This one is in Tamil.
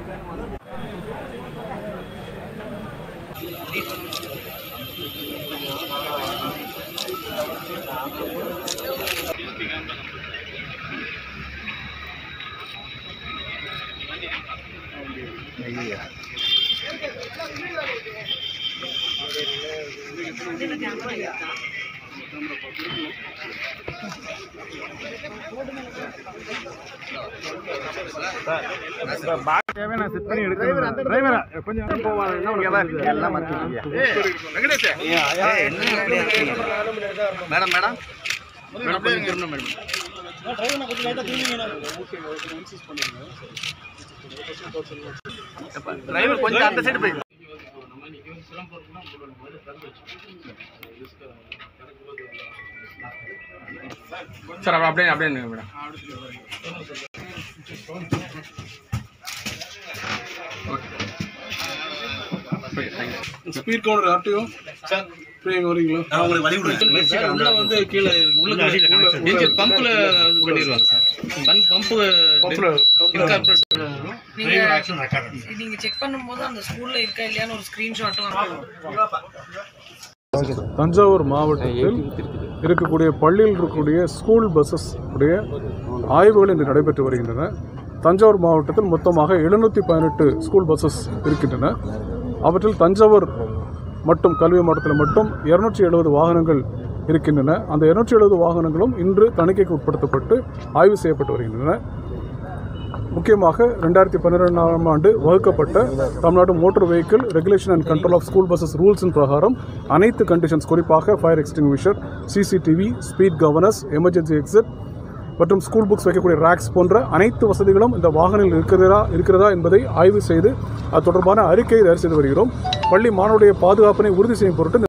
மேடம் மேடம் மேடம் கொஞ்சம் திரும்ப மேடம் டிரைவர் கொஞ்சம் அந்த சைடு போய் சார் அப்ப அப்படியே அப்படியே நில்லுங்க madam okay thank you speed counter RTO Prem வரீங்களா நான் உங்களுக்கு வழி விடுறேன் உள்ள வந்து கீழே உள்ள இன்ஜின் பம்ப்ல இது பண்ணிடுவாங்க பம்ப் பம்ப் இன்கார்பரேட் நீங்க நீங்க செக் பண்ணும்போது அந்த ஸ்கூல்ல இருக்கா இல்லையான்னு ஒரு ஸ்கிரீன்ஷாட்டும் தஞ்சாவூர் மாவட்டத்தில் இருக்கக்கூடிய பள்ளியில் இருக்கக்கூடிய ஸ்கூல் பஸ்ஸஸ் உடைய ஆய்வுகள் இன்று நடைபெற்று வருகின்றன தஞ்சாவூர் மாவட்டத்தில் மொத்தமாக எழுநூற்றி பதினெட்டு ஸ்கூல் பஸ்ஸஸ் இருக்கின்றன அவற்றில் தஞ்சாவூர் மட்டும் கல்வி மாவட்டத்தில் மட்டும் இருநூற்றி எழுபது வாகனங்கள் இருக்கின்றன அந்த இருநூற்றி எழுபது வாகனங்களும் இன்று தணிக்கைக்கு உட்படுத்தப்பட்டு ஆய்வு செய்யப்பட்டு வருகின்றன முக்கியமாக ரெண்டாயிரத்தி பன்னிரெண்டாம் ஆண்டு வகுக்கப்பட்ட Tamil Nadu motor vehicle regulation and control of school buses ரூல்ஸின் பிரகாரம் அனைத்து கண்டிஷன்ஸ் குறிப்பாக fire extinguisher CCTV speed governors emergency exit மற்றும் ஸ்கூல் புக்ஸ் வைக்கக்கூடிய ரேக்ஸ் போன்ற அனைத்து வசதிகளும் இந்த வாகனில் இருக்கிறதா இருக்கிறதா என்பதை ஆய்வு செய்து அது தொடர்பான அறிக்கையை தயார் செய்து வருகிறோம் பள்ளி மாணவருடைய பாதுகாப்பினை உறுதி செய்யும் பொருட்டு இந்த